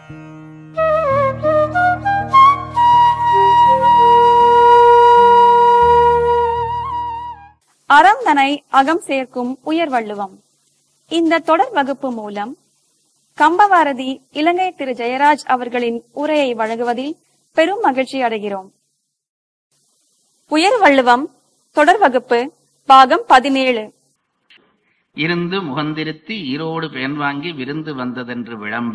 அறம் தனை அகம் சேர்க்கும் உயர் வள்ளுவம் இந்த தொடர் வகுப்பு மூலம் கம்பவாரதி இலங்கை திரு ஜெயராஜ் அவர்களின் உரையை வழங்குவதில் பெரும் மகிழ்ச்சி அடைகிறோம் உயர் வள்ளுவம் தொடர் வகுப்பு பாகம் பதினேழு இருந்து முகந்திருத்தி ஈரோடு பேன் வாங்கி விருந்து வந்ததென்று விளம்ப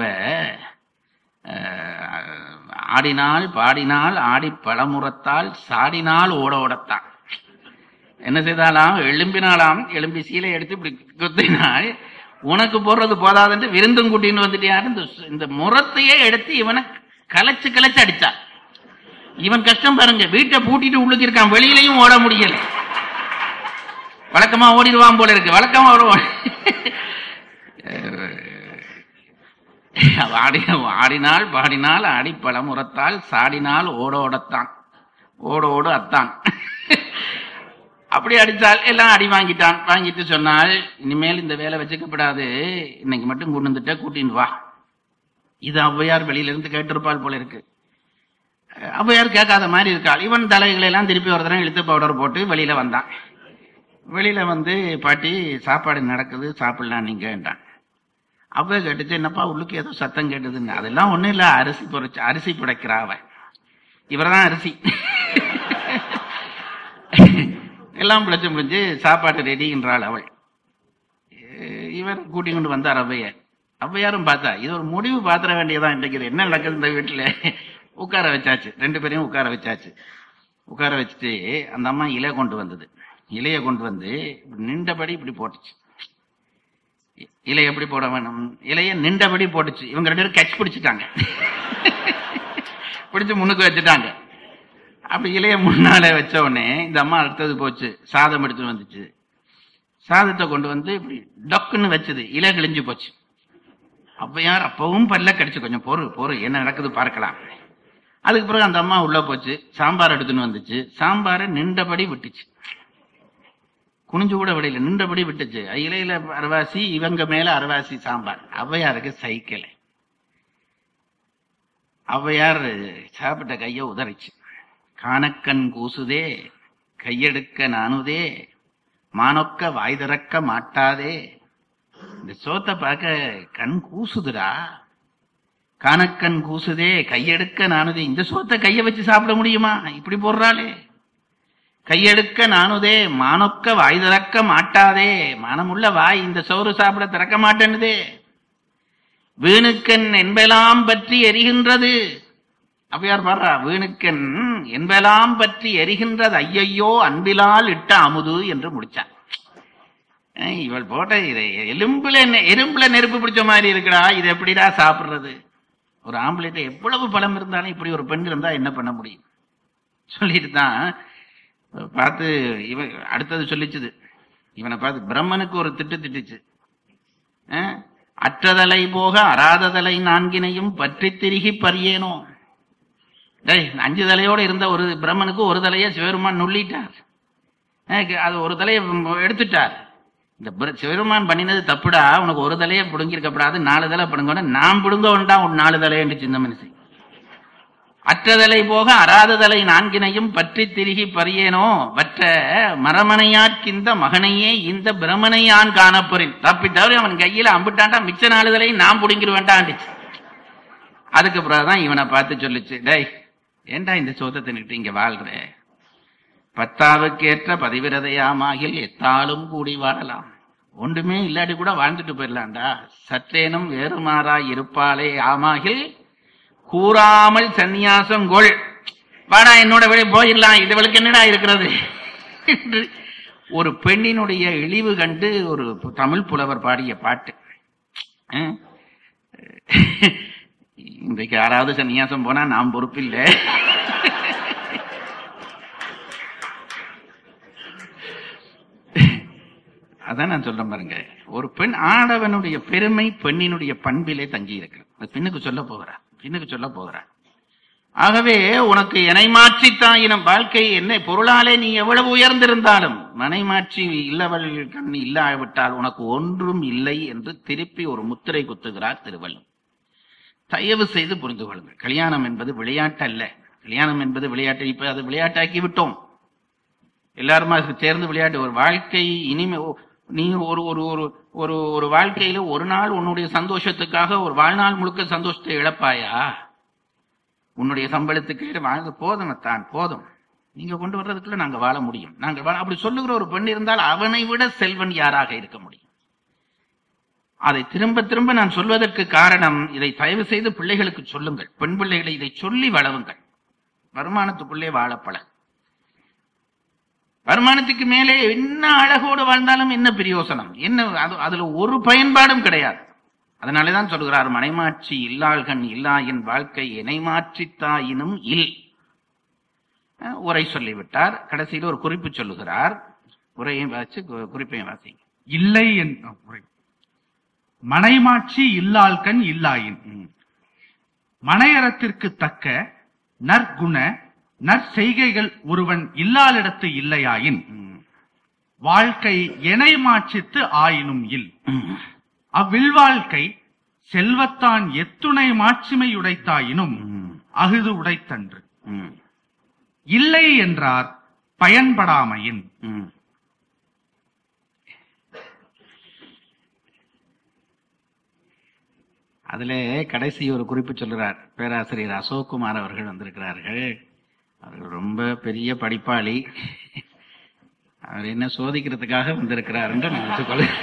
அஹ், ஆடினாள் பாடினாள் ஆடி பழமுறத்தால் சாடினாள் ஓட ஓடத்தான் என்ன செய்தாலாம் எழும்பினாலாம் எழும்பி சீலை எடுத்து இப்படி குத்தினாள் உனக்கு போடுறது போதாதுன்னு விருந்தும் கூட்டின்னு வந்துட்டியாரு இந்த சு- இந்த முறத்தையே எடுத்து இவனை கலைச்சு கலைச்சு அடிச்சா இவன் கஷ்டம் பாருங்க வீட்டை பூட்டிட்டு உள்ளுக்கு இருக்கான் வெளியிலையும் ஓட முடியல வழக்கமா ஓடிடுவான் போல இருக்கு வழக்கமா ஓடுவான் ஆடி ஆடினால் பாடினால் ஆடி பழமுறத்தால் சாடினால் ஓட ஓடத்தான் ஓட ஓடு அத்தான் அப்படி அடித்தால் எல்லாம் அடி வாங்கிட்டான் வாங்கிட்டு சொன்னால் இனிமேல் இந்த வேலை வச்சுக்கப்படாது இன்னைக்கு மட்டும் கொண்டு வந்துட்ட கூட்டின்னு வா இது ஔவையார் வெளியில இருந்து கேட்டிருப்பாள் போல இருக்கு ஔவையார் கேட்காத மாதிரி இருக்காள் இவன் தலைகளை எல்லாம் திருப்பி ஒரு தடவை இழுத்து பவுடர் போட்டு வெளியில வந்தான் வெளியில வந்து பாட்டி சாப்பாடு நடக்குது சாப்பிடலாம் நீங்கன்றான் அப்ப கேட்டுச்சு என்னப்பா உள்ளுக்கு ஏதோ சத்தம் கேட்டுதுன்னு அதெல்லாம் ஒண்ணும் இல்ல அரிசி பொறிச்சு அரிசி புடைக்கிறா அவ இவர்தான் அரிசி எல்லாம் பிழைச்சு முடிஞ்சு சாப்பாடு ரெடின்றாள் அவள் அஹ் இவர் கூட்டி கொண்டு வந்தார் ஔவையார் ஔவையாரும் பார்த்தா இது ஒரு முடிவு பாத்திர வேண்டியதான் இன்றைக்கு இது என்ன நடக்குது இந்த வீட்டுல உட்கார வச்சாச்சு ரெண்டு பேரையும் உட்கார வச்சாச்சு உட்கார வச்சுட்டு அந்த அம்மா இலை கொண்டு வந்தது இலைய கொண்டு வந்து இப்படி நின்றபடி இப்படி போட்டுச்சு இ- இலை எப்படி போட வேணும் இலைய நின்றபடி போட்டுச்சு இவங்க ரெண்டு பேரும் கட்சி பிடிச்சிட்டாங்க பிடிச்சு முன்னுக்கு வச்சுட்டாங்க அப்படி இலைய முன்னால வச்ச உடனே இந்த அம்மா அடுத்தது போச்சு சாதம் எடுத்து வந்துச்சு சாதத்தை கொண்டு வந்து இப்படி டொக்குன்னு வச்சது இலை கிழிஞ்சு போச்சு அப்பயார் அப்பவும் பல்ல கடிச்சு கொஞ்சம் பொறு பொறு என்ன நடக்குது பார்க்கலாம் அதுக்கு பிறகு அந்த அம்மா உள்ள போச்சு சாம்பார் எடுத்துன்னு வந்துச்சு சாம்பாரை நின்றபடி விட்டுச்சு குனிஞ்சு கூட விடையில நின்றபடி விட்டுச்சு இலையில அரைவாசி இவங்க மேல அரைவாசி சாம்பார் ஔவையாருக்கு சைக்கிள் ஔவையார் சாப்பிட்ட கைய உதறிச்சு காணக்கண் கூசுதே கையெடுக்க நானுதே மானொக்க வாய் திறக்க மாட்டாதே இந்த சோத்தை பார்க்க கண் கூசுதுடா காணக்கண் கூசுதே கையெடுக்க நானுதே இந்த சோத்தை கைய வச்சு சாப்பிட முடியுமா இப்படி போடுறாளே கையெடுக்க நானுதே மானொக்க வாய் திறக்க மாட்டாதே மானமுள்ள வாய் இந்த சோறு சாப்பிட திறக்க மாட்டேன்னுதே வீணுக்கன் என்பெல்லாம் பற்றி எரிகின்றது அப்படியார் பாடுறா வீணுக்கன் என்பெல்லாம் பற்றி எரிகின்றது ஐயையோ அன்பிலால் இட்ட அமுது என்று முடிச்சான் ஏய், இவள் போட்ட இதை எலும்புல நெ- எறும்புல நெருப்பு பிடிச்ச மாதிரி இருக்குடா இது எப்படிடா சாப்பிடுறது ஒரு ஆம்பளைட்ட எவ்வளவு பலம் இருந்தாலும் இப்படி ஒரு பெண் இருந்தா என்ன பண்ண முடியும் சொல்லிட்டு தான் பார்த்து இவன் அடுத்தது சொல்லிச்சுது இவனை பார்த்து பிரம்மனுக்கு ஒரு திட்டு திட்டுச்சு அஹ், அற்றதலை போக அறாததலை நான்கினையும் பற்றி திருகி பறியேனோ டேய் அஞ்சு தலையோட இருந்த ஒரு பிரம்மனுக்கு ஒரு தலையை சிவருமான் நுள்ளிட்டார் அஹ், அது ஒரு தலையை எடுத்துட்டார் இந்த பிர- சிவருமான் பண்ணினது தப்புடா உனக்கு ஒரு தலையை பிடுங்கிருக்கப்படாது நாலு தலை பிடுங்கணும் நான் பிடுங்க வேண்டா உன் நாலு தலையன்று சின்ன மனுஷன் அற்றதலை போக அறாததலை நான்கினையும் பற்றி திருகி பறியேனோ வற்ற மரமனையாட்கிந்த மகனையே இந்த பிரமனையான் காணப்பொறின் தப்பி தவிர அவன் கையில அம்பிட்டான்டா மிச்ச நாளுதலையும் நான் புடுங்கிருவேன்டான்டுச்சு அதுக்கு பிறகுதான் இவனை பார்த்து சொல்லுச்சு டேய் ஏன்டா இந்த சோத்தை தின்னுட்டு இங்க வாழ்ற பத்தாவுக்கேற்ற பதிவிரதையாமாகில் எத்தாலும் கூடி வாழலாம் ஒன்றுமே இல்லாட்டி கூட வாழ்ந்துட்டு போயிடலாம்டா சற்றேனும் வேறுமாறாய் இருப்பாளே ஆமாகில் கூறாமல் சந்நியாசம் கொள் வாடா என்னோட விட போயிடலாம் இதுவளுக்கு என்னடா இருக்கிறது என்று ஒரு பெண்ணினுடைய இழிவு கண்டு ஒரு தமிழ் புலவர் பாடிய பாட்டு அஹ். இன்றைக்கு யாராவது சன்னியாசம் போனா நாம் பொறுப்பில்லை அதான் நான் சொல்றேன் பாருங்க ஒரு பெண் ஆடவனுடைய பெருமை பெண்ணினுடைய பண்பிலே தங்கி இருக்கிறது அது பெண்ணுக்கு சொல்ல போகிறா பெண்ணுக்கு சொல்ல போகிறா ஆகவே உனக்கு எனை மாற்றித்தாயினும் வாழ்க்கை என்ன பொருளாலே நீ எவ்வளவு உயர்ந்திருந்தாலும் மனை மாற்றி இல்லவள் கண் இல்லாவிட்டால் உனக்கு ஒன்றும் இல்லை என்று திருப்பி ஒரு முத்திரை குத்துகிறார் திருவள்ளுவர் தயவு செய்து புரிந்து கொள்ளுங்கள் கல்யாணம் என்பது விளையாட்டு அல்ல கல்யாணம் என்பது விளையாட்டு இப்ப அது விளையாட்டாக்கி விட்டோம் எல்லாருமா அதுக்கு சேர்ந்து விளையாட்டு ஒரு வாழ்க்கை இனிமே ஓ, நீ ஒரு ஒரு ஒரு ஒரு ஒரு வாழ்க்கையில ஒரு நாள் உன்னுடைய சந்தோஷத்துக்காக ஒரு வாழ்நாள் முழுக்க சந்தோஷத்தை இழப்பாயா உன்னுடைய சம்பளத்துக்கு வாழ்ந்து போதும் தான் போதும் நீங்க கொண்டு வர்றதுக்குள்ள நாங்க வாழ முடியும் நாங்க வாழ அப்படி சொல்லுகிற ஒரு பெண் இருந்தால் அவனை விட செல்வன் யாராக இருக்க முடியும் அதை திரும்ப திரும்ப நான் சொல்வதற்கு காரணம் இதை தயவு செய்து பிள்ளைகளுக்கு சொல்லுங்கள் பெண் பிள்ளைகளை இதை சொல்லி வளவுங்கள் வருமானத்துக்குள்ளே வாழப்பழ வருமானத்துக்கு மேலே என்ன அழகோடு வாழ்ந்தாலும் என்ன பிரயோசனம் என்ன அது அதுல ஒரு பயன்பாடும் கிடையாது அதனாலேதான் சொல்கிறார் மனைமாட்சி இல்லாள்கண் இல்லா என் வாழ்க்கை இணைமாற்றித்தாயினும் இல் அஹ், உரை சொல்லிவிட்டார் கடைசியில் ஒரு குறிப்பு சொல்லுகிறார் உரையும் வாசி கு- குறிப்பையும் வாசிங்க இல்லை என்ற முறை மனைமாட்சி இல்லாள்கண் இல்லாயின் ம். மனையறத்திற்கு தக்க நற்குண நற்செய்கைகள் ஒருவன் இல்லாளிடத்து இல்லையாயின் ம். வாழ்க்கை இணைமாட்சித்து ஆயினும் இல் ம். அவ்வில்வாழ்க்கை செல்வத்தான் எத்துணை மாட்சிமையுடைத்தாயினும் ம். அகுது உடைத்தன்று ம். இல்லை என்றார் பயன்படாமையின் ம். அதிலே கடைசி ஒரு குறிப்பு சொல்லுறார் பேராசிரியர் அசோக்குமார் அவர்கள் வந்திருக்கிறார்கள் அவர்கள் ரொம்ப பெரிய படிப்பாளி அவர் என்ன சோதிக்கிறதுக்காக வந்திருக்கிறார் என்று நான் வச்சுக்கொள்ள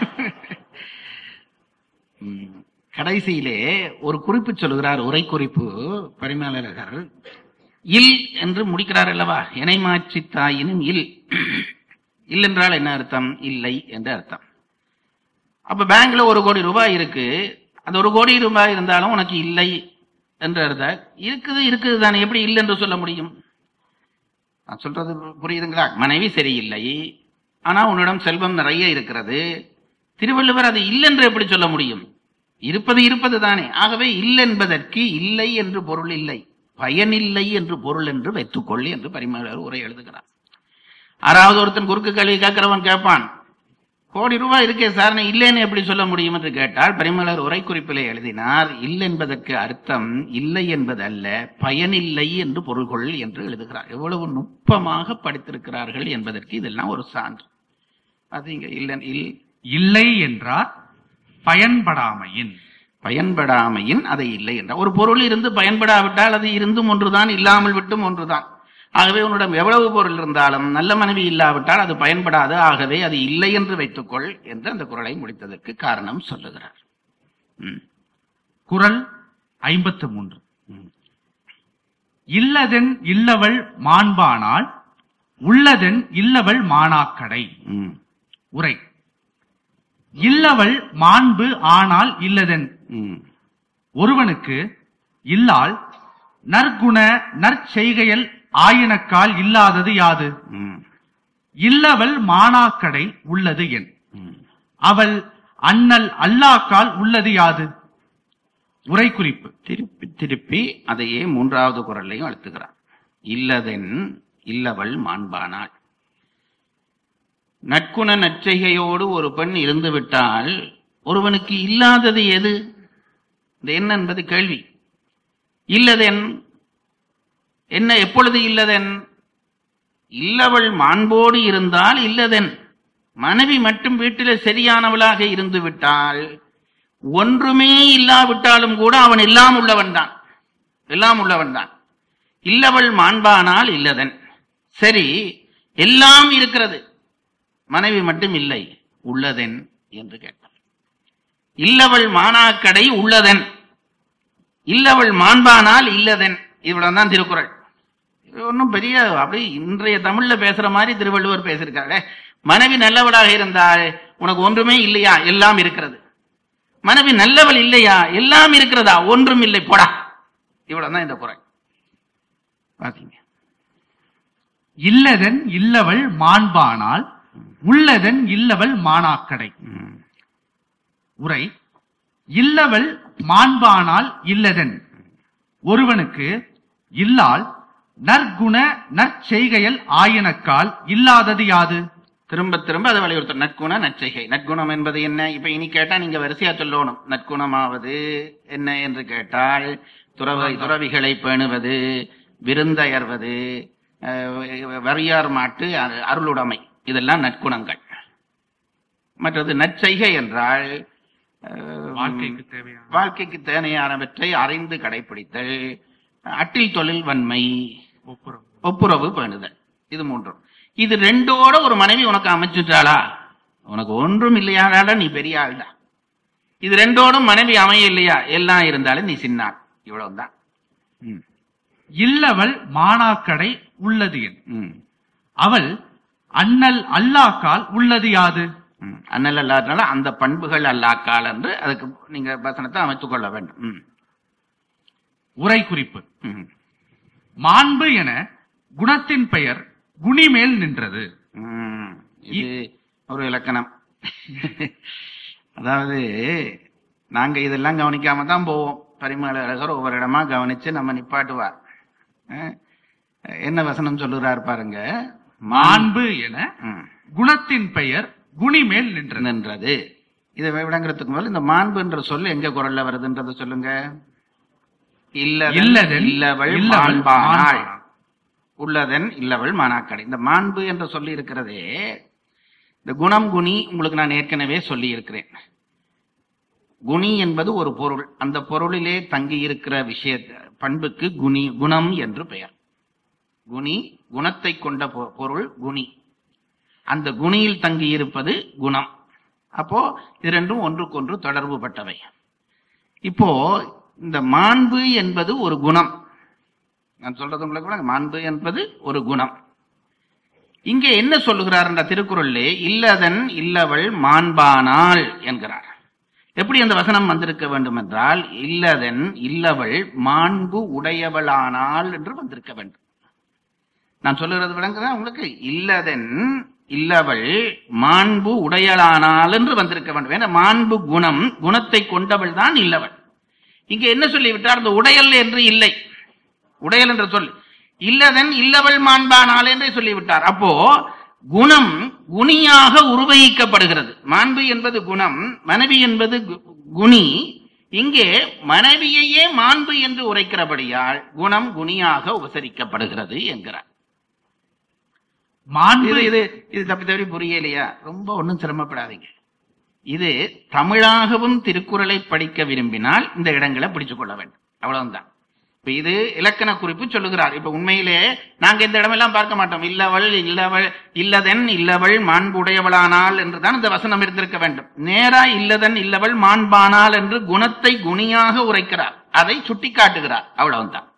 ம். கடைசியிலே ஒரு குறிப்பு சொல்லுகிறார் உரை குறிப்பு பரிமாளர்கள் இல் என்று முடிக்கிறார் அல்லவா இணைமாட்சி தாயினும் இல் இல் என்றால் என்ன அர்த்தம் இல்லை என்று அர்த்தம் அப்ப பேங்க்ல ஒரு கோடி ரூபாய் இருக்கு அந்த ஒரு கோடி ரூபாய் இருந்தாலும் உனக்கு இல்லை என்று அர்த்தம் இருக்குது இருக்குது தானே எப்படி இல்லை என்று சொல்ல முடியும் நான் சொல்றது புரியுதுங்களா மனைவி சரியில்லை ஆனா உன்னிடம் செல்வம் நிறைய இருக்கிறது திருவள்ளுவர் அது இல்லை என்று எப்படி சொல்ல முடியும் இருப்பது இருப்பது தானே ஆகவே இல்லை என்பதற்கு இல்லை என்று பொருள் இல்லை பயனில்லை என்று பொருள் என்று வைத்துக்கொள் என்று பரிமாளர் உரை எழுதுகிறார் ஆறாவது ஒருத்தன் குறுக்கு கேள்வி கேட்கிறவன் கேட்பான் கோடி ரூபாய் இருக்கே சார் நான் இல்லைன்னு எப்படி சொல்ல முடியும் என்று கேட்டால் பரிமலர் உரை குறிப்பிலே எழுதினார் இல்லை என்பதற்கு அர்த்தம் இல்லை என்பது அல்ல பயனில்லை என்று பொருள் கொள் என்று எழுதுகிறார் எவ்வளவு நுட்பமாக படித்திருக்கிறார்கள் என்பதற்கு இதெல்லாம் ஒரு சான்று அது இங்க இல்லை இல் இல்லை என்றார் பயன்படாமையின் பயன்படாமையின் அதை இல்லை என்றார் ஒரு பொருள் இருந்து பயன்படாவிட்டால் அது இருந்தும் ஒன்றுதான் இல்லாமல் விட்டும் ஒன்றுதான் ஆகவே உன்னிடம் எவ்வளவு பொருள் இருந்தாலும் நல்ல மனைவி இல்லாவிட்டால் அது பயன்படாது ஆகவே அது இல்லை என்று வைத்துக்கொள் என்று அந்த குரலை முடித்ததற்கு காரணம் சொல்லுகிறார் ம், குரல் ஐம்பத்து மூன்று ம். இல்லதென் இல்லவள் மாண்பானால் உள்ளதென் இல்லவள் மானாக்கடை ம், உரை இல்லவள் மாண்பு ஆனால் இல்லதென் ம், ஒருவனுக்கு இல்லால் நற்குண நற்செய்கையல் ஆயினக்கால் இல்லாதது யாது ம், இல்லவள் மானாக்கடை உள்ளது என் ம். அவள் அண்ணல் அல்லாக்கால் உள்ளது யாது உரை குறிப்பு திருப்பி திருப்பி அதையே மூன்றாவது குரல்லையும் அழுத்துகிறார் இல்லதென் இல்லவள் மாண்பானாள் நற்குண நற்செய்கையோடு ஒரு பெண் இருந்து விட்டால் ஒருவனுக்கு இல்லாதது எது இந்த என்ன என்பது கேள்வி இல்லதென் என்ன எப்பொழுது இல்லதென் இல்லவள் மாண்போடு இருந்தால் இல்லதென் மனைவி மட்டும் வீட்டிலே சரியானவளாக இருந்து விட்டால் ஒன்றுமே இல்லாவிட்டாலும் கூட அவன் எல்லாம் உள்ளவன் தான் எல்லாம் உள்ளவன் தான் இல்லவள் மாண்பானால் இல்லதன் சரி எல்லாம் இருக்கிறது மனைவி மட்டும் இல்லை உள்ளதென் என்று கேட்டார் இல்லவள் மானாக்கடை உள்ளதன் இல்லவள் மாண்பானால் இல்லதென் இவ்வளவுதான் திருக்குறள் இது ஒன்றும் பெரிய அப்படி இன்றைய தமிழ்ல பேசுற மாதிரி திருவள்ளுவர் பேசியிருக்காரு மனைவி நல்லவளாக இருந்தால் உனக்கு ஒன்றுமே இல்லையா எல்லாம் இருக்கிறது மனைவி நல்லவள் இல்லையா எல்லாம் இருக்கிறதா ஒன்றும் இல்லை போடா இவ்வளவுதான் இந்த குறை பாத்தீங்க இல்லதன் இல்லவள் மாண்பானால் உள்ளதன் இல்லவள் மானாக்கடை ம், உரை இல்லவள் மாண்பானால் இல்லதன் ஒருவனுக்கு இல்லால் நற்குண நற்செய்கையல் ஆயினக்கால் இல்லாதது யாது திரும்ப திரும்ப அதை வலியுறுத்தும் நற்குண நற்செய்கை நற்குணம் என்பது என்ன இப்ப இனி கேட்டா நீங்க வரிசையா சொல்லணும் நற்குணமாவது என்ன என்று கேட்டால் துறவை துறவிகளை பேணுவது விருந்தயர்வது அஹ், வரியார் மாட்டு அரு- அருளுடைமை இதெல்லாம் நற்குணங்கள் மற்றது நற்செய்கை என்றால் அஹ், வாழ்க்கைக்கு தேவையான வாழ்க்கைக்கு தேவையானவற்றை அறிந்து கடைபிடித்தல் அட்டில் தொழில் வன்மை ஒப்புரவு ஒப்புரவு பேணுதல் இது மூன்றும் இது ரெண்டோட ஒரு மனைவி உனக்கு அமைச்சுட்டாளா உனக்கு ஒன்றும் இல்லையாடா நீ பெரிய ஆள்டா இது ரெண்டோடும் மனைவி அமைய இல்லையா எல்லாம் இருந்தாலும் நீ சின்னாள் இவ்வளவுதான் ம், இல்லவள் மானாக்கடை உள்ளது என் ம், அவள் அண்ணல் அல்லாக்கால் உள்ளது யாது ம். அண்ணல் அல்லாதனால அந்த பண்புகள் அல்லாக்கால் என்று அதுக்கு நீங்க வசனத்தை அமைத்துக் கொள்ள வேண்டும் ம், உரை குறிப்பு ம், மாண்பு என குணத்தின் பெயர் குணிமேல் நின்றது ம். இது ஒரு இலக்கணம் அதாவது நாங்க இதெல்லாம் கவனிக்காம தான் போவோம் பரிமளகர் ஒவ்வொரு இடமா கவனிச்சு நம்ம நிப்பாட்டுவார் அஹ், என்ன வசனம் சொல்லுறார் பாருங்க மாண்பு என ம், குணத்தின் பெயர் குணிமேல் நின்றது நின்றது இதை விளங்குறதுக்கு முதல்ல இந்த மாண்பு என்ற சொல் எங்க குரல்ல வருதுன்றத சொல்லுங்க இல்லதன் இல்லதன் இல்லவள் இல்லவள் மாண்பானாள் மாண்பானாள். உள்ளதன் இல்லவள் மானாக்கடை இந்த மாண்பு என்று சொல்லி இருக்கிறதே இந்த குணம் குணி உங்களுக்கு நான் ஏற்கனவே சொல்லி இருக்கிறேன் குணி என்பது ஒரு பொருள் அந்த பொருளிலே தங்கி இருக்கிற விஷய பண்புக்கு குணி குணம் என்று பெயர் குணி குணத்தை கொண்ட பொ- பொருள் குணி அந்த குணியில் தங்கி இருப்பது குணம் அப்போ இது ரெண்டும் ஒன்றுக்கொன்று தொடர்பு பட்டவை இப்போ இந்த மாண்பு என்பது ஒரு குணம் நான் சொல்றது உங்களுக்கு விளங்குதா? மாண்பு என்பது ஒரு குணம் இங்கே என்ன சொல்லுகிறார் என்ற திருக்குறளிலே இல்லதன் இல்லவள் மாண்பானாள் என்கிறார் எப்படி அந்த வசனம் வந்திருக்க வேண்டும் என்றால் இல்லதன் இல்லவள் மாண்பு உடையவளானாள் என்று வந்திருக்க வேண்டும் நான் சொல்லுகிறது விளங்குதா உங்களுக்கு இல்லதன் இல்லவள் மாண்பு உடையலானாள் என்று வந்திருக்க வேண்டும் ஏன்னா மாண்பு குணம் குணத்தை கொண்டவள் தான் இல்லவள் இங்க என்ன சொல்லிவிட்டார் அந்த உடையல் என்று இல்லை உடையல் என்ற சொல் இல்லதன் இல்லவள் மாண்பானாள் என்றே சொல்லிவிட்டார் அப்போ குணம் குணியாக உருவகிக்கப்படுகிறது மாண்பு என்பது குணம் மனைவி என்பது கு- குணி இங்கே மனைவியையே மாண்பு என்று உரைக்கிறபடியால் குணம் குணியாக உபசரிக்கப்படுகிறது என்கிறார் மாண்பு இது இது இது தப்பி தவறி புரியலையா ரொம்ப ஒன்றும் சிரமப்படாதீங்க இது தமிழாகவும் திருக்குறளை படிக்க விரும்பினால் இந்த இடங்களை பிடிச்சு கொள்ள வேண்டும் அவ்வளவுதான் இப்ப இது இலக்கண குறிப்பு சொல்லுகிறார் இப்ப உண்மையிலே நாங்க இந்த இடமெல்லாம் பார்க்க மாட்டோம் இல்லவள் இல்லவள் இல்லதன் இல்லவள் மாண்புடையவளானாள் என்றுதான் இந்த வசனம் இருந்திருக்க வேண்டும் நேரா இல்லதன் இல்லவள் மாண்பானாள் என்று குணத்தை குணியாக உரைக்கிறார் அதை சுட்டிக்காட்டுகிறார் அவ்வளவுதான்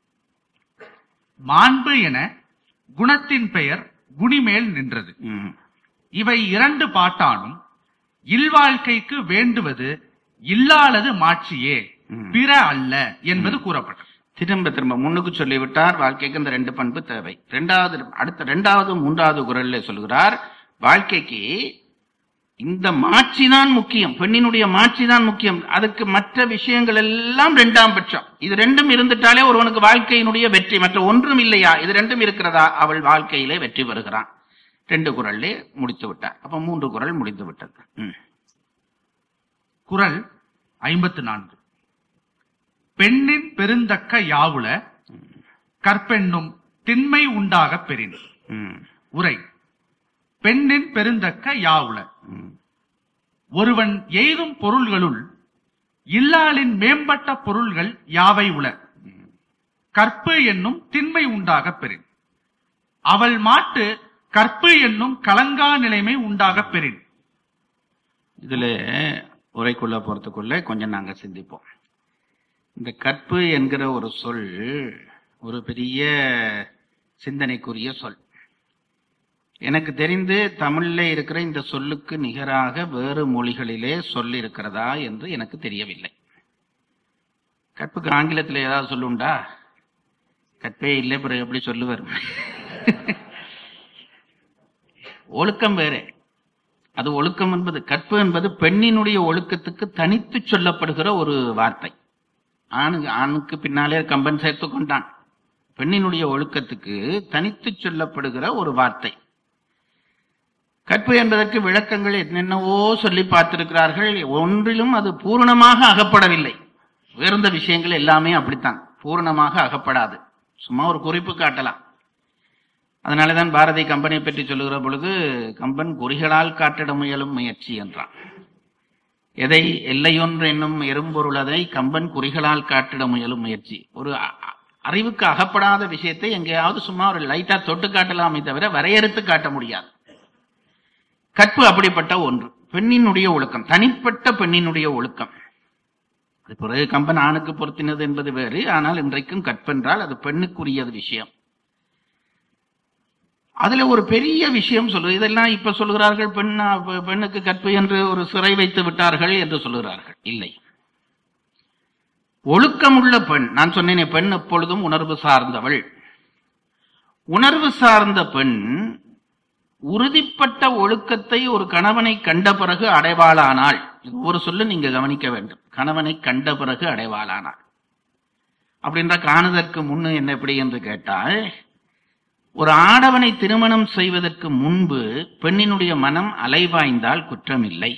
மாண்பு என குணத்தின் பெயர் குணிமேல் நின்றது ம். இவை இரண்டு பாட்டானும் இல்வாழ்க்கைக்கு வேண்டுவது இல்லாதது மாட்சியே ம். பிற அல்ல என்பது கூறப்பட்டது திரும்ப திரும்ப முன்னுக்கு சொல்லிவிட்டார் வாழ்க்கைக்கு இந்த ரெண்டு பண்பு தேவை ரெண்டாவது அடுத்த ரெண்டாவது மூன்றாவது குரல்ல சொல்கிறார் வாழ்க்கைக்கு இந்த மாட்சி தான் முக்கியம் பெண்ணினுடைய மாட்சி தான் முக்கியம் அதுக்கு மற்ற விஷயங்கள் எல்லாம் ரெண்டாம் பட்சம் இது ரெண்டும் இருந்துட்டாலே ஒருவனுக்கு வாழ்க்கையினுடைய வெற்றி மற்ற ஒன்றும் இல்லையா இது ரெண்டும் இருக்கிறதா அவள் வாழ்க்கையிலே வெற்றி பெறுகிறான் ரெண்டு குரல்லே முடித்து விட்டார் அப்ப மூன்று குரல் முடிந்து விட்டது ம். குறள் ஐம்பத்து நான்கு பெண்ணின் பெருந்தக்க யாவுல கற்பெண்ணும் திண்மை உண்டாகப் பெறின் ம். உரை பெண்ணின் பெருந்தக்க யாவுல ம். ஒருவன் எய்தும் பொருள்களுள் இல்லாளின் மேம்பட்ட பொருள்கள் யாவை உள கற்பு என்னும் திண்மை உண்டாகப் பெறின் அவள் மாட்டு கற்பு என்னும் கலங்கா நிலைமை உண்டாகப் பெறின் இதுல உரைக்குள்ள போறதுக்குள்ள கொஞ்சம் நாங்க சிந்திப்போம் இந்த கற்பு என்கிற ஒரு சொல் ஒரு பெரிய சிந்தனைக்குரிய சொல் எனக்கு தெரிந்து தமிழ்ல இருக்கிற இந்த சொல்லுக்கு நிகராக வேறு மொழிகளிலே சொல் இருக்கிறதா என்று எனக்கு தெரியவில்லை கற்புக்கு ஆங்கிலத்தில் ஏதாவது சொல்லுண்டா கற்பே இல்லை பிறகு எப்படி சொல்லுவார் ஒழுக்கம் வேறே அது ஒழுக்கம் என்பது கற்பு என்பது பெண்ணினுடைய ஒழுக்கத்துக்கு தனித்து சொல்லப்படுகிற ஒரு வார்த்தை ஆணுக்கு ஆணுக்கு பின்னாலே கம்பன் சேர்த்து கொண்டான் பெண்ணினுடைய ஒழுக்கத்துக்கு தனித்து சொல்லப்படுகிற ஒரு வார்த்தை கற்பு என்பதற்கு விளக்கங்கள் என்னென்னவோ சொல்லி பார்த்திருக்கிறார்கள் ஒன்றிலும் அது பூரணமாக அகப்படவில்லை உயர்ந்த விஷயங்கள் எல்லாமே அப்படித்தான் பூரணமாக அகப்படாது சும்மா ஒரு குறிப்பு காட்டலாம் அதனாலதான் பாரதி கம்பெனியை பற்றி சொல்லுகிற பொழுது கம்பன் குறிகளால் காட்டிட முயலும் முயற்சி என்றான் எதை எல்லையொன்று என்னும் எறும்பொருள் அதை கம்பன் குறிகளால் காட்டிட முயலும் முயற்சி ஒரு அ- அ- அறிவுக்கு அகப்படாத விஷயத்தை எங்கேயாவது சும்மா ஒரு லைட்டா தொட்டு காட்டலாமே தவிர வரையறுத்து காட்ட முடியாது கற்பு அப்படிப்பட்ட ஒன்று பெண்ணினுடைய ஒழுக்கம் தனிப்பட்ட பெண்ணினுடைய ஒழுக்கம் அது பிறகு கம்பன் ஆணுக்கு பொருத்தினது என்பது வேறு ஆனால் இன்றைக்கும் கற்பென்றால் அது பெண்ணுக்குரியது விஷயம் அதுல ஒரு பெரிய விஷயம் சொல்லுது இதெல்லாம் இப்ப சொல்லுகிறார்கள் பெண் பெண்ணுக்கு கற்பு என்று ஒரு சிறை வைத்து விட்டார்கள் என்று சொல்லுகிறார்கள் இல்லை ஒழுக்கமுள்ள பெண் நான் சொன்னேனே பெண் எப்பொழுதும் உணர்வு சார்ந்தவள் உணர்வு சார்ந்த பெண் உறுதிப்பட்ட ஒழுக்கத்தை ஒரு கணவனை கண்ட பிறகு அடைவாளானாள் இது ஒரு சொல்லு நீங்க கவனிக்க வேண்டும் கணவனை கண்ட பிறகு அடைவாளானாள் அப்படின்ற காணுதற்கு முன்னு என்ன எப்படி என்று கேட்டால் ஒரு ஆடவனை திருமணம் செய்வதற்கு முன்பு பெண்ணினுடைய மனம் அலைவாய்ந்தால் குற்றமில்லை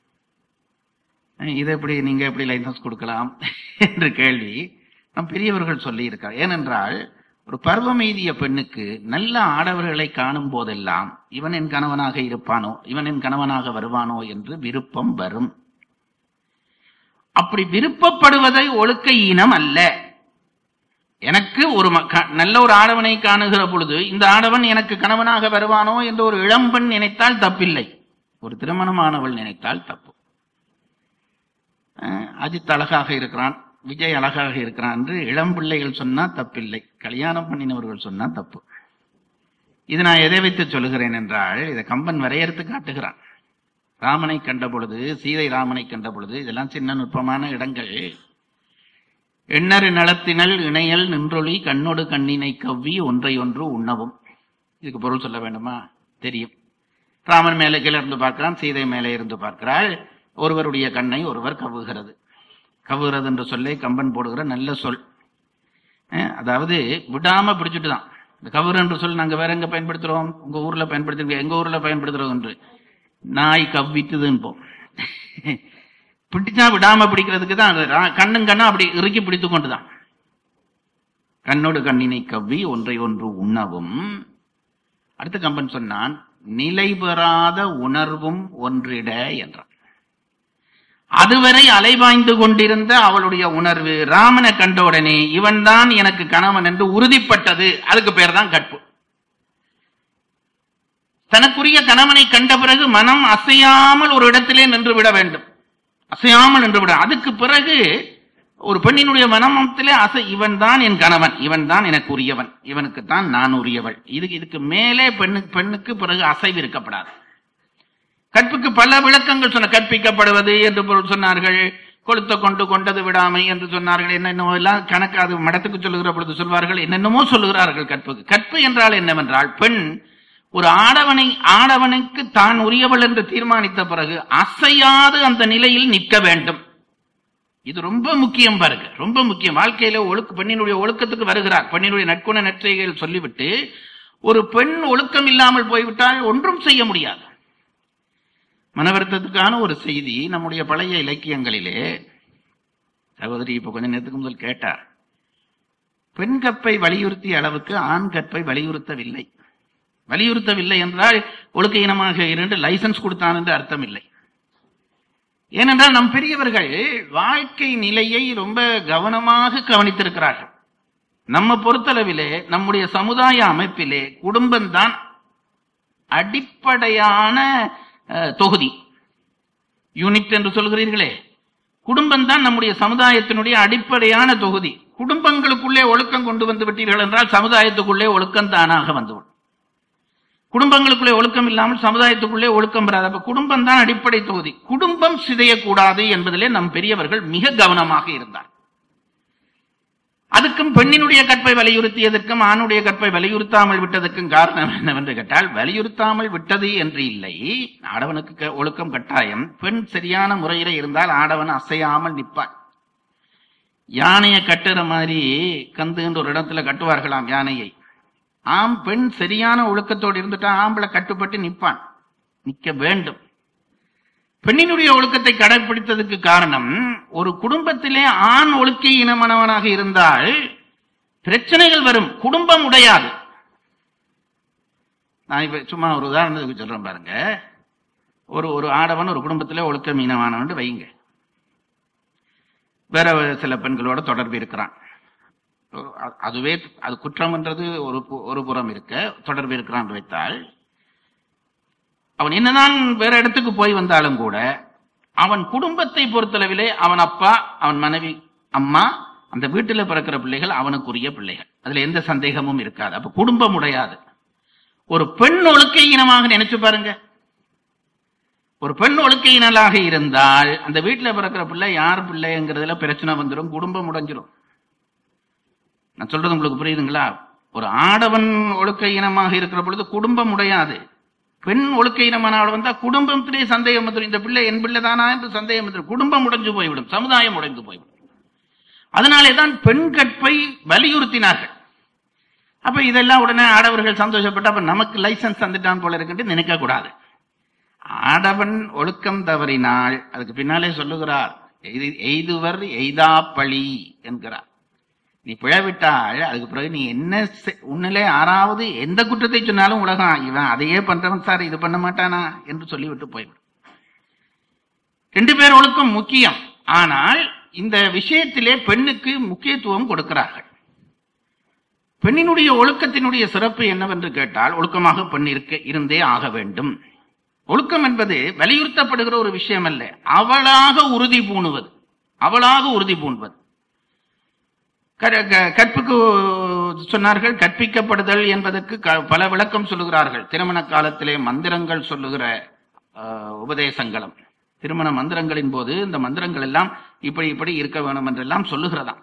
இதை எப்படி நீங்க எப்படி லைசன்ஸ் கொடுக்கலாம் என்று கேள்வி நம் பெரியவர்கள் சொல்லி இருக்கார் ஏனென்றால் ஒரு பருவம் எய்திய பெண்ணுக்கு நல்ல ஆடவர்களை காணும் போதெல்லாம் இவன் என் கணவனாக இருப்பானோ இவன் என் கணவனாக வருவானோ என்று விருப்பம் வரும் அப்படி விருப்பப்படுவதை ஒழுக்க ஈனம் அல்ல எனக்கு ஒரு ம- க- நல்ல ஒரு ஆடவனை காணுகிற பொழுது இந்த ஆடவன் எனக்கு கணவனாக வருவானோ என்று ஒரு இளம்பெண் நினைத்தால் தப்பில்லை ஒரு திருமணமானவள் நினைத்தால் தப்பு அஹ், அஜித் அழகாக இருக்கிறான் விஜய் அழகாக இருக்கிறான் என்று இளம் பிள்ளைகள் சொன்னா தப்பில்லை கல்யாணம் பண்ணினவர்கள் சொன்னா தப்பு இது நான் எதை வைத்து சொல்லுகிறேன் என்றால் இதை கம்பன் வரையறுத்து காட்டுகிறான் ராமனை கண்ட பொழுது சீதை ராமனை கண்ட பொழுது இதெல்லாம் சின்ன நுட்பமான இடங்கள் எண்ணறு நலத்தினல் இணையல் நின்றொளி கண்ணொடு கண்ணினை கவ்வி ஒன்றை ஒன்று உண்ணவும் இதுக்கு பொருள் சொல்ல வேண்டுமா தெரியும் ராமன் மேலே கீழே இருந்து பார்க்கிறான் சீதை மேலே இருந்து பார்க்கிறாள் ஒருவருடைய கண்ணை ஒருவர் கவ்வுகிறது கவ்வுகிறது என்ற சொல்லை கம்பன் போடுகிற நல்ல சொல் அஹ், அதாவது விடாம பிடிச்சிட்டு தான் இந்த கவுர் என்ற சொல் நாங்க வேற எங்க பயன்படுத்துறோம் உங்க ஊர்ல பயன்படுத்துறோம் எங்க ஊர்ல பயன்படுத்துறோம் என்று நாய் கவ்விட்டுதுன்போம் பிடிச்சா விடாம பிடிக்கிறதுக்கு தான் அது ரா- கண்ணும் கண்ணும் அப்படி இறுக்கி பிடித்து கொண்டுதான் கண்ணோடு கண்ணினை கவ்வி ஒன்றை ஒன்று உண்ணவும் அடுத்த கம்பன் சொன்னான் நிலை பெறாத உணர்வும் ஒன்றிட என்றான் அதுவரை அலைவாய்ந்து கொண்டிருந்த அவளுடைய உணர்வு ராமனை கண்ட உடனே இவன்தான் எனக்கு கணவன் என்று உறுதிப்பட்டது அதுக்கு பேர் தான் கற்பு தனக்குரிய கணவனை கண்ட பிறகு மனம் அசையாமல் ஒரு இடத்திலே நின்று விட வேண்டும் அசையாமல் நின்று விட அதுக்கு பிறகு ஒரு பெண்ணினுடைய மனமத்திலே அசை இவன் தான் என் கணவன் இவன் தான் எனக்கு உரியவன் இவனுக்கு தான் நான் உரியவள் இதுக்கு இதுக்கு மேலே பெண்ணுக்கு பெண்ணுக்கு பிறகு அசைவு இருக்கப்படாது கற்புக்கு பல விளக்கங்கள் சொன்ன கற்பிக்கப்படுவது என்று பொருள் சொன்னார்கள் கொளுத்த கொண்டு கொண்டது விடாமை என்று சொன்னார்கள் என்னென்னமோ எல்லாம் கணக்கு அது மடத்துக்கு சொல்லுகிற பொழுது சொல்வார்கள் என்னென்னமோ சொல்லுகிறார்கள் கற்புக்கு கற்பு என்றால் என்னவென்றால் பெண் ஒரு ஆடவனை ஆடவனுக்கு தான் உரியவள் என்று தீர்மானித்த பிறகு அசையாது அந்த நிலையில் நிற்க வேண்டும் இது ரொம்ப முக்கியம் பாருங்க ரொம்ப முக்கியம் வாழ்க்கையில ஒழுக்க பெண்ணினுடைய ஒழுக்கத்துக்கு வருகிறார் பெண்ணினுடைய நற்குண நற்செய்கைகள் சொல்லிவிட்டு ஒரு பெண் ஒழுக்கம் இல்லாமல் போய்விட்டால் ஒன்றும் செய்ய முடியாது மனவருத்தத்துக்கான ஒரு செய்தி நம்முடைய பழைய இலக்கியங்களிலே சகோதரி இப்ப கொஞ்ச நேரத்துக்கு முதல் கேட்டார் பெண் கற்பை வலியுறுத்திய அளவுக்கு ஆண் கற்பை வலியுறுத்தவில்லை வலியுறுத்தவில்லை என்றால் ஒழுக்க இனமாக இரண்டு லைசன்ஸ் கொடுத்தான் என்று அர்த்தம் இல்லை ஏனென்றால் நம் பெரியவர்கள் வாழ்க்கை நிலையை ரொம்ப கவனமாக கவனித்திருக்கிறார்கள் நம்ம பொறுத்தளவிலே நம்முடைய சமுதாய அமைப்பிலே குடும்பம்தான் அடிப்படையான அஹ், தொகுதி யூனிட் என்று சொல்கிறீர்களே குடும்பம் தான் நம்முடைய சமுதாயத்தினுடைய அடிப்படையான தொகுதி குடும்பங்களுக்குள்ளே ஒழுக்கம் கொண்டு வந்து விட்டீர்கள் என்றால் சமுதாயத்துக்குள்ளே ஒழுக்கம் தானாக வந்துவிடும் குடும்பங்களுக்குள்ளே ஒழுக்கம் இல்லாமல் சமுதாயத்துக்குள்ளே ஒழுக்கம் பெறாது அப்ப குடும்பம் தான் அடிப்படை தொகுதி குடும்பம் சிதையக்கூடாது என்பதிலே நம் பெரியவர்கள் மிக கவனமாக இருந்தார் அதுக்கும் பெண்ணினுடைய கற்பை வலியுறுத்தியதற்கும் ஆணுடைய கற்பை வலியுறுத்தாமல் விட்டதற்கும் காரணம் என்னவென்று கேட்டால் வலியுறுத்தாமல் விட்டது என்று இல்லை ஆடவனுக்கு க- ஒழுக்கம் கட்டாயம் பெண் சரியான முறையில இருந்தால் ஆடவன் அசையாமல் நிற்பான் யானையை கட்டுற மாதிரி கந்துன்ற ஒரு இடத்துல கட்டுவார்களாம் யானையை ஆம் பெண் சரியான ஒழுக்கத்தோடு இருந்துட்டா ஆம்பளை கட்டுப்பட்டு நிற்பான் நிற்க வேண்டும் பெண்ணினுடைய ஒழுக்கத்தை கடைபிடித்ததுக்கு காரணம் ஒரு குடும்பத்திலே ஆண் ஒழுக்க இனமானவனாக இருந்தால் பிரச்சனைகள் வரும் குடும்பம் உடையாது நான் இப்ப சும்மா ஒரு உதாரணத்துக்கு சொல்றேன் பாருங்க ஒரு ஒரு ஆடவன் ஒரு குடும்பத்திலே ஒழுக்க மீனவானவன் வைங்க வேற சில பெண்களோட தொடர்பு இருக்கிறான் அ- அதுவே அது குற்றம்ன்றது ஒரு பு- ஒரு புறம் இருக்க தொடர்பு இருக்கிறான் என்று வைத்தால் அவன் என்னதான் வேற இடத்துக்கு போய் வந்தாலும் கூட அவன் குடும்பத்தை பொறுத்தளவிலே அவன் அப்பா அவன் மனைவி அம்மா அந்த வீட்டில் பிறக்கிற பிள்ளைகள் அவனுக்குரிய பிள்ளைகள் அதுல எந்த சந்தேகமும் இருக்காது அப்ப குடும்பம் உடையாது ஒரு பெண் ஒழுக்க இனமாக நினைச்சு பாருங்க ஒரு பெண் ஒழுக்க இனலாக இருந்தால் அந்த வீட்டுல பிறக்கிற பிள்ளை யார் பிள்ளைங்கிறதுல பிரச்சனை வந்துடும் குடும்பம் உடைஞ்சிரும் நான் சொல்றது உங்களுக்கு புரியுதுங்களா ஒரு ஆடவன் ஒழுக்க இனமாக இருக்கிற பொழுது குடும்பம் உடையாது பெண் ஒழுக்க இனமான ஆள் வந்தா குடும்பத்திலே சந்தேகம் வந்துடும் இந்த பிள்ளை என் பிள்ளை தானா என்று சந்தேகம் வந்துடும் குடும்பம் உடைஞ்சு போய்விடும் சமுதாயம் உடைந்து போய்விடும் அதனாலே தான் பெண் கற்பை வலியுறுத்தினார்கள் அப்ப இதெல்லாம் உடனே ஆடவர்கள் சந்தோஷப்பட்டு அப்ப நமக்கு லைசன்ஸ் தந்துட்டான் போல இருக்குன்னு நினைக்க கூடாது ஆடவன் ஒழுக்கம் தவறினால் அதுக்கு பின்னாலே சொல்லுகிறார் எய்து- எய்துவர் எய்தா பழி என்கிறார் நீ பிழவிட்டால் அதுக்கு பிறகு நீ என்ன செ- உன்னிலே ஆறாவது எந்த குற்றத்தை சொன்னாலும் உலகம் இவன் அதையே பண்றவன் சார் இது பண்ண மாட்டானா என்று சொல்லிவிட்டு போய்விடும் ரெண்டு பேர் ஒழுக்கம் முக்கியம் ஆனால் இந்த விஷயத்திலே பெண்ணுக்கு முக்கியத்துவம் கொடுக்கிறார்கள் பெண்ணினுடைய ஒழுக்கத்தினுடைய சிறப்பு என்னவென்று கேட்டால் ஒழுக்கமாக பெண் இருக்க இருந்தே ஆக வேண்டும் ஒழுக்கம் என்பது வலியுறுத்தப்படுகிற ஒரு விஷயம் அல்ல அவளாக உறுதி பூணுவது அவளாக உறுதி பூணுவது க- க- கற்புக்கு சொன்னார்கள் கற்பிக்கப்படுதல் என்பதற்கு க- பல விளக்கம் சொல்லுகிறார்கள் திருமண காலத்திலே மந்திரங்கள் சொல்லுகிற ஆஹ், உபதேசங்களும் திருமண மந்திரங்களின் போது இந்த மந்திரங்கள் எல்லாம் இப்படி இப்படி இருக்க வேணும் என்றெல்லாம் சொல்லுகிறதாம்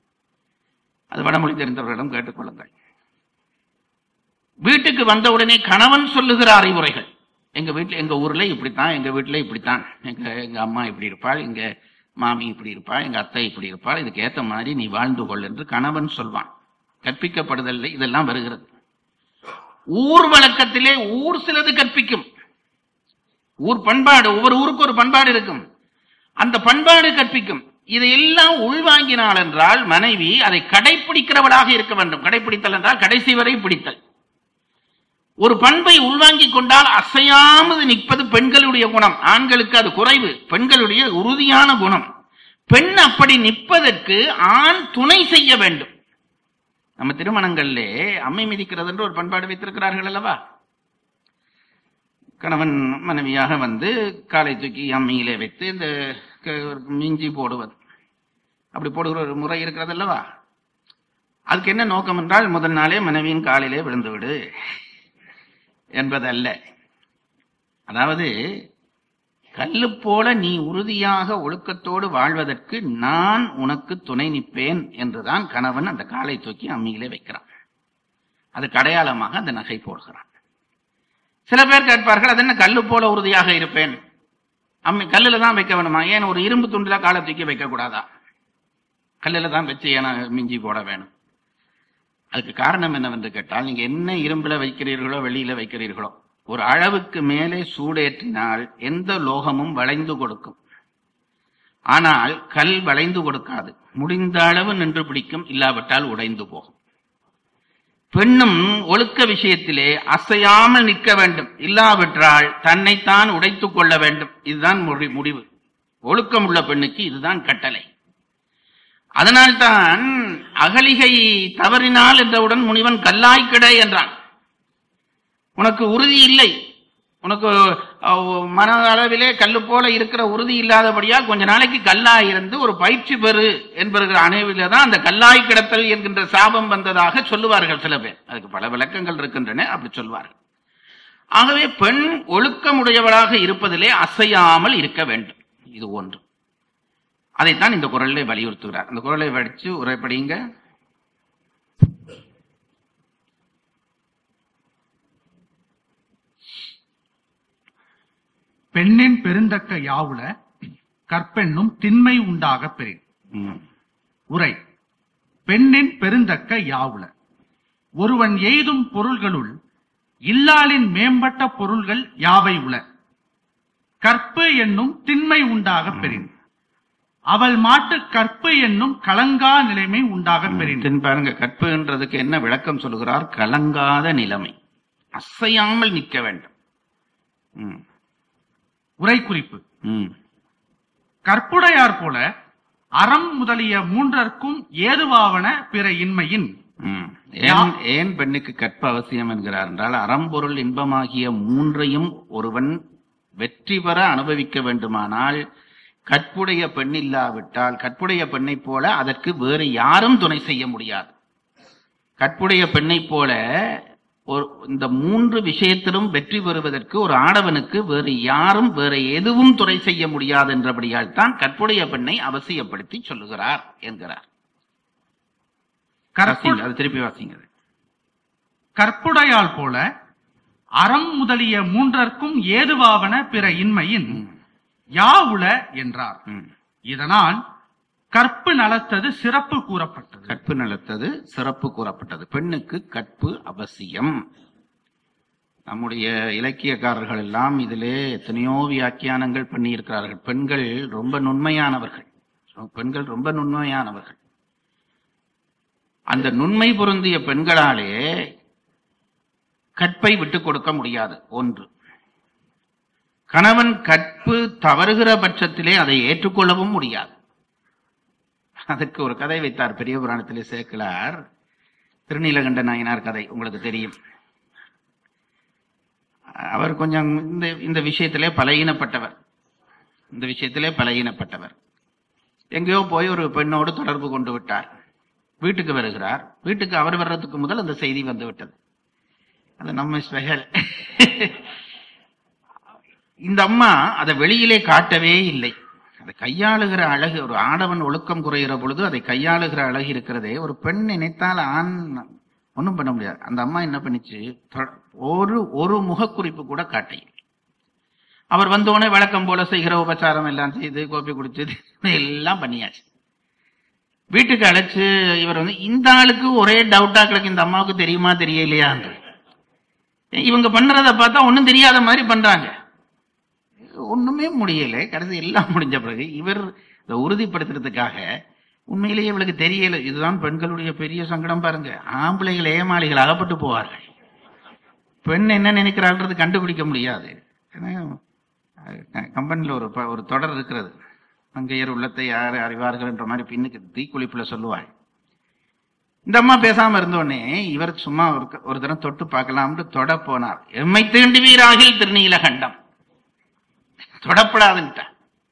அது வடமொழி தெரிந்தவர்களிடம் கேட்டுக்கொள்ளுங்கள் வீட்டுக்கு வந்தவுடனே கணவன் சொல்லுகிற அறிவுரைகள் எங்க வீட்டுல எங்க ஊர்ல இப்படித்தான் எங்க வீட்டுல இப்படித்தான் எங்க எங்க அம்மா இப்படி இருப்பாள் எங்க மாமி இப்படி இருப்பாள் எங்க அத்தை இப்படி இருப்பாள் இதுக்கு ஏத்த மாதிரி நீ வாழ்ந்து கொள் என்று கணவன் சொல்வான் கற்பிக்கப்படுதல் இதெல்லாம் வருகிறது ஊர் வழக்கத்திலே ஊர் சிலது கற்பிக்கும் ஊர் பண்பாடு ஒவ்வொரு ஊருக்கு ஒரு பண்பாடு இருக்கும் அந்த பண்பாடு கற்பிக்கும் இதையெல்லாம் உள்வாங்கினாள் என்றால் மனைவி அதை கடைபிடிக்கிறவளாக இருக்க வேண்டும் கடைபிடித்தல் என்றால் கடைசி வரை பிடித்தல் ஒரு பண்பை உள்வாங்கிக் கொண்டால் அசையாமல் நிற்பது பெண்களுடைய குணம் ஆண்களுக்கு அது குறைவு பெண்களுடைய உறுதியான குணம் பெண் அப்படி நிற்பதற்கு ஆண் துணை செய்ய வேண்டும் நம்ம திருமணங்களிலே அம்மை மிதிக்கிறது என்று ஒரு பண்பாடு வைத்திருக்கிறார்கள் அல்லவா கணவன் மனைவியாக வந்து காலை தூக்கி அம்மியிலே வைத்து இந்த க- மிஞ்சி போடுவது அப்படி போடுகிற ஒரு முறை இருக்கிறது அல்லவா அதுக்கு என்ன நோக்கம் என்றால் முதல் நாளே மனைவியின் காலிலே விழுந்து விடு என்பதல்ல அதாவது கல்லு போல நீ உறுதியாக ஒழுக்கத்தோடு வாழ்வதற்கு நான் உனக்கு துணை நிற்பேன் என்றுதான் கணவன் அந்த காலை தூக்கி அம்மியிலே வைக்கிறான் அதுக்கு அடையாளமாக அந்த நகை போடுகிறான் சில பேர் கேட்பார்கள் அது என்ன கல்லு போல உறுதியாக இருப்பேன் அம்மி கல்லுல தான் வைக்க வேணுமா ஏன் ஒரு இரும்பு துண்டுல காலை தூக்கி வைக்க கூடாதா கல்லுல தான் வச்சு ஏன்னா மிஞ்சி போட வேணும் அதுக்கு காரணம் என்னவென்று கேட்டால் நீங்க என்ன இரும்புல வைக்கிறீர்களோ வெளியில வைக்கிறீர்களோ ஒரு அளவுக்கு மேலே சூடேற்றினால் எந்த லோகமும் வளைந்து கொடுக்கும் ஆனால் கல் வளைந்து கொடுக்காது முடிந்த அளவு நின்று பிடிக்கும் இல்லாவிட்டால் உடைந்து போகும் பெண்ணும் ஒழுக்க விஷயத்திலே அசையாமல் நிற்க வேண்டும் இல்லாவிட்டால் தன்னைத்தான் உடைத்துக் கொள்ள வேண்டும் இதுதான் முடி- முடிவு ஒழுக்கம் உள்ள பெண்ணுக்கு இதுதான் கட்டளை அதனால்தான் அகலிகை தவறினால் என்றவுடன் முனிவன் கல்லாய் கிடை என்றான் உனக்கு உறுதி இல்லை உனக்கு அஹ், மன அளவிலே கல்லு போல இருக்கிற உறுதி இல்லாதபடியால் கொஞ்ச நாளைக்கு கல்லாய் இருந்து ஒரு பயிற்சி பெறு என்பகிற அணைவில தான் அந்த கல்லாய் கிடத்தல் என்கின்ற சாபம் வந்ததாக சொல்லுவார்கள் சில பேர் அதுக்கு பல விளக்கங்கள் இருக்கின்றன அப்படி சொல்வார்கள் ஆகவே பெண் ஒழுக்கமுடையவளாக இருப்பதிலே அசையாமல் இருக்க வேண்டும் இது ஒன்று அதைத்தான் இந்த குரலிலே வலியுறுத்துகிறார் அந்த குரலை படிச்சு உரைப்படிங்க பெண்ணின் பெருந்தக்க யாவுல கற்பெண்ணும் திண்மை உண்டாக பெறின் ம். உரை பெண்ணின் பெருந்தக்க யாவுல ஒருவன் எய்தும் பொருள்களுள் இல்லாளின் மேம்பட்ட பொருள்கள் யாவை உள கற்பு என்னும் திண்மை உண்டாக பெறின் அவள் மாட்டு கற்பு என்னும் கலங்கா நிலைமை உண்டாக பெறின் தென் பாருங்க கற்புன்றதுக்கு என்ன விளக்கம் சொல்லுகிறார் கலங்காத நிலைமை அசையாமல் நிற்க வேண்டும் ம், உரை குறிப்பு ம், கற்புடையார் போல அறம் முதலிய மூன்றற்கும் ஏதுவாவன பிற இன்மையின் ம். ஏன் ஏன் பெண்ணுக்கு கற்பு அவசியம் என்கிறார் என்றால் அறம்பொருள் இன்பமாகிய மூன்றையும் ஒருவன் வெற்றி பெற அனுபவிக்க வேண்டுமானால் கற்புடைய பெண் இல்லாவிட்டால் கற்புடைய பெண்ணைப் போல அதற்கு வேறு யாரும் துணை செய்ய முடியாது கற்புடைய பெண்ணைப் போல ஒரு இந்த மூன்று விஷயத்திலும் வெற்றி பெறுவதற்கு ஒரு ஆடவனுக்கு வேறு யாரும் வேறு எதுவும் துணை செய்ய முடியாது என்றபடியால் தான் கற்புடைய பெண்ணை அவசியப்படுத்தி சொல்லுகிறார் என்கிறார் கற்பு வாசிங்க, அது திருப்பி வாசிங்க கற்புடையால் போல அறம் முதலிய மூன்றற்கும் ஏதுவாவன பிற இன்மையின் யாவுள என்றார் ம். இதனால் கற்பு நலத்தது சிறப்பு கூறப்பட்டது கற்பு நடத்தது சிறப்பு கூறப்பட்டது பெண்ணுக்கு கற்பு அவசியம் நம்முடைய இலக்கியக்காரர்கள் எல்லாம் இதிலே எத்தனையோ வியாக்கியானங்கள் பண்ணியிருக்கிறார்கள் பெண்கள் ரொம்ப நுண்மையானவர்கள் பெண்கள் ரொம்ப நுண்மையானவர்கள் அந்த நுண்மை பொருந்திய பெண்களாலே கற்பை விட்டுக் கொடுக்க முடியாது ஒன்று கணவன் கற்பு தவறுகிற பட்சத்திலே அதை ஏற்றுக்கொள்ளவும் முடியாது அதற்கு ஒரு கதை வைத்தார் பெரிய புராணத்திலே சேர்க்கலார் திருநீலகண்ட நாயனார் கதை உங்களுக்கு தெரியும் அவர் கொஞ்சம் இந்த இந்த விஷயத்திலே பலகீனப்பட்டவர் இந்த விஷயத்திலே பலகீனப்பட்டவர் எங்கேயோ போய் ஒரு பெண்ணோடு தொடர்பு கொண்டு விட்டார் வீட்டுக்கு வருகிறார் வீட்டுக்கு அவர் வர்றதுக்கு முதல் அந்த செய்தி வந்து விட்டது அது நம்ம ஸ்பெஷல் இந்த அம்மா அதை வெளியிலே காட்டவே இல்லை அதை கையாளுகிற அழகு ஒரு ஆடவன் ஒழுக்கம் குறைகிற பொழுது அதை கையாளுகிற அழகு இருக்கிறதே ஒரு பெண் நினைத்தால் ஆண் ஒண்ணும் பண்ண முடியாது அந்த அம்மா என்ன பண்ணிச்சு தொ- ஒரு ஒரு முகக்குறிப்பு கூட காட்டை அவர் வந்தோடனே வழக்கம் போல செய்கிற உபச்சாரம் எல்லாம் செய்து கோப்பி குடிச்சது எல்லாம் பண்ணியாச்சு வீட்டுக்கு அழைச்சு இவர் வந்து இந்த ஆளுக்கு ஒரே டவுட்டா கிடக்கு இந்த அம்மாவுக்கு தெரியுமா தெரியலையான்னு இவங்க பண்றத பார்த்தா ஒண்ணும் தெரியாத மாதிரி பண்றாங்க ஒண்ணுமே முடியல கடைசி எல்லாம் முடிஞ்ச பிறகு இவர் இதை உறுதிப்படுத்துறதுக்காக உண்மையிலேயே இவளுக்கு தெரியல இதுதான் பெண்களுடைய பெரிய சங்கடம் பாருங்க ஆம்பளைகள் ஏமாளிகள் அகப்பட்டு போவார்கள் பெண் என்ன நினைக்கிறாள்ன்றது கண்டுபிடிக்க முடியாது கம்பெனியில் ஒரு ப- ஒரு தொடர் இருக்கிறது மங்கையர் உள்ளத்தை யார் அறிவார்கள் என்ற மாதிரி பின்னுக்கு தீக்குளிப்புல சொல்லுவாள் இந்த அம்மா பேசாம இருந்தோடனே இவர் சும்மா ஒரு க- ஒரு தரம் தொட்டு பார்க்கலாம்னு தொட போனார் எம்மை தீண்டுவீராகில் திருநீலகண்டம் தொடப்படாதுன்ட்டார்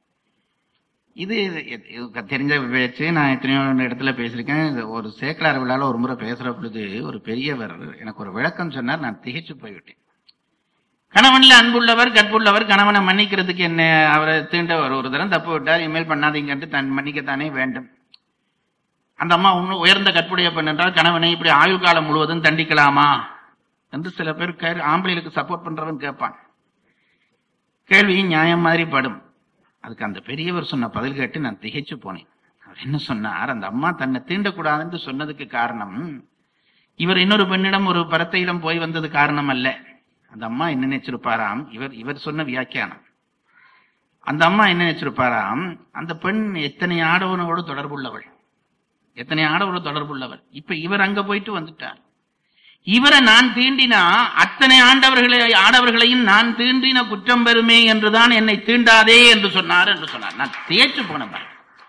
இது இது- இது தெரிஞ்ச பேச்சு நான் எத்தனையோ இடத்துல பேசியிருக்கேன் இது ஒரு சேக்கலார் விழால ஒரு முறை பேசுற பொழுது ஒரு பெரியவர் எனக்கு ஒரு விளக்கம் சொன்னார் நான் திகைச்சு போய்விட்டேன் கணவன்ல அன்புள்ளவர் கற்புள்ளவர் கணவனை மன்னிக்கிறதுக்கு என்ன அவரை தீண்டவர் ஒரு தரம் தப்பு விட்டார் இனிமேல் பண்ணாதீங்கன்ட்டு தன் மன்னிக்கத்தானே வேண்டும் அந்த அம்மா இன்னும் உயர்ந்த கற்புடைய பெண் என்றால் கணவனை இப்படி ஆயுள் காலம் முழுவதும் தண்டிக்கலாமா என்று சில பேர் கே- ஆம்பளைகளுக்கு சப்போர்ட் பண்றவன் கேட்பான் கேள்வியும் நியாயம் மாதிரி படும் அதுக்கு அந்த பெரியவர் சொன்ன பதில் கேட்டு நான் திகைச்சு போனேன் அவர் என்ன சொன்னார் அந்த அம்மா தன்னை தீண்டக்கூடாதுன்னு சொன்னதுக்கு காரணம் இவர் இன்னொரு பெண்ணிடம் ஒரு பரத்தையிடம் போய் வந்தது காரணம் அல்ல அந்த அம்மா என்ன நினைச்சிருப்பாராம் இவர் இவர் சொன்ன வியாக்கியானம் அந்த அம்மா என்ன நினைச்சிருப்பாராம் அந்த பெண் எத்தனை ஆடவனோடு தொடர்புள்ளவள் எத்தனை ஆடவரோடு தொடர்புள்ளவர் இப்ப இவர் அங்க போயிட்டு வந்துட்டார் இவரை நான் தீண்டினா அத்தனை ஆண்டவர்களை ஆடவர்களையும் நான் தீண்டின குற்றம் பெறுமே என்றுதான் என்னை தீண்டாதே என்று சொன்னார் என்று சொன்னார் நான் தேய்ச்சு போன பாரு.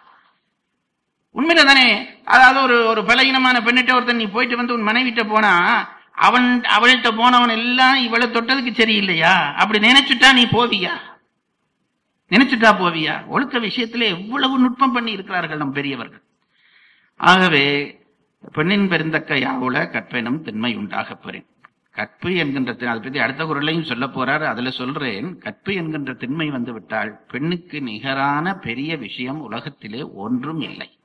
உண்மையில தானே அதாவது ஒரு ஒரு பலகீனமான பெண்ணிட்ட ஒருத்தன் நீ போயிட்டு வந்து உன் மனைவிட்ட போனா அவன் அவள்கிட்ட போனவன் எல்லாம் இவளை தொட்டதுக்கு சரியில்லையா அப்படி நினைச்சுட்டா நீ போவியா நினைச்சுட்டா போவியா ஒழுக்க விஷயத்துல எவ்வளவு நுட்பம் பண்ணி இருக்கிறார்கள் நம் பெரியவர்கள் ஆகவே பெண்ணின் பெருந்தக்க யாவுல கற்பெனும் திண்மை உண்டாக பெறேன் கற்பு என்கின்ற தி- அதை பத்தி அடுத்த குரலையும் சொல்ல போறார் அதுல சொல்றேன் கற்பு என்கின்ற திண்மை வந்து விட்டால் பெண்ணுக்கு நிகரான பெரிய விஷயம் உலகத்திலே ஒன்றும் இல்லை